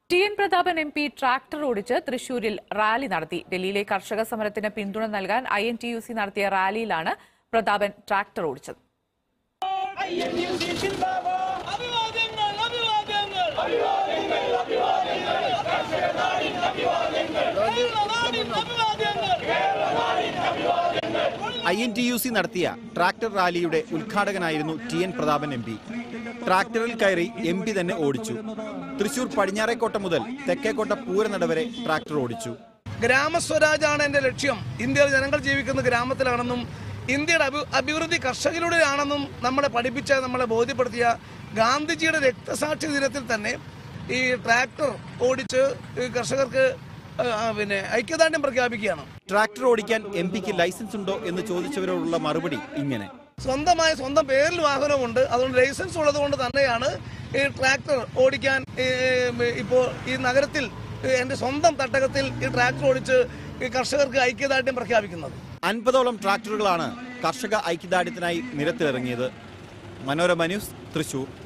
T N Prathapan M P tractor ഓടിച്ച് തൃശൂരിൽ rally നടത്തി ഡൽഹിയിലെ കർഷക സമരത്തിന് പിന്തുണ നൽകാൻ I N T U C നടത്തിയ റാലിയിലാണ് പ്രതാപൻ ട്രാക്ടർ ഓടിച്ചത് അഭിവാദ്യങ്ങൾ അഭിവാദ്യങ്ങൾ I N T U C നടത്തിയ ട്രാക്ടർ റാലിയുടെ ഉദ്ഘാടകനായിരുന്നു T N Prathapan M P ട്രാക്ടറിൽ കയറി എം പി തന്നെ ഓടിച്ചു തൃശൂർ പടിഞ്ഞാറേക്കോട്ട മുതൽ തെക്കേക്കോട്ട പൂരനട വരെ ട്രാക്ടർ ഓടിച്ചു ഗ്രാമസ്വരാജാണ് എന്റെ ലക്ഷ്യം ഇന്ത്യയിൽ ജനങ്ങൾ ജീവിക്കുന്ന ഗ്രാമത്തിലാണെന്നും ഇന്ത്യയുടെ അഭി അഭിവൃദ്ധി കർഷകരുടെയാണെന്നും നമ്മളെ പഠിപ്പിച്ച നമ്മളെ ബോധ്യപ്പെടുത്തിയ ഗാന്ധിജിയുടെ രക്തസാക്ഷി ദിനത്തിൽ തന്നെ ഈ ട്രാക്ടർ ഓടിച്ച് ഈ കർഷകർക്ക് ആ, ആ, പിന്നെ ഐക്യദാർഢ്യം പ്രഖ്യാപിക്കുകയാണ് ട്രാക്ടർ ഓടിക്കാൻ എം പിക്ക് ലൈസൻസ് ഉണ്ടോ എന്ന് ചോദിച്ചവരോടുള്ള മറുപടി ഇങ്ങനെ സ്വന്തമായ സ്വന്തം പേരിൽ വാഹനമുണ്ട് അതുകൊണ്ട് ലൈസൻസ് ഉള്ളത് കൊണ്ട് തന്നെയാണ് ഈ ട്രാക്ടർ ഓടിക്കാൻ ഈ, ഇപ്പോൾ ഈ നഗരത്തിൽ ഈ എൻ്റെ സ്വന്തം തട്ടകത്തിൽ ഈ ട്രാക്ടർ ഓടിച്ച് ഈ കർഷകർക്ക് ഐക്യദാർഢ്യം പ്രഖ്യാപിക്കുന്നത് അൻപതോളം ട്രാക്ടറുകളാണ് കർഷക ഐക്യദാർഢ്യത്തിനായി നിരത്തിലിറങ്ങിയത് മനോരമ ന്യൂസ് തൃശൂർ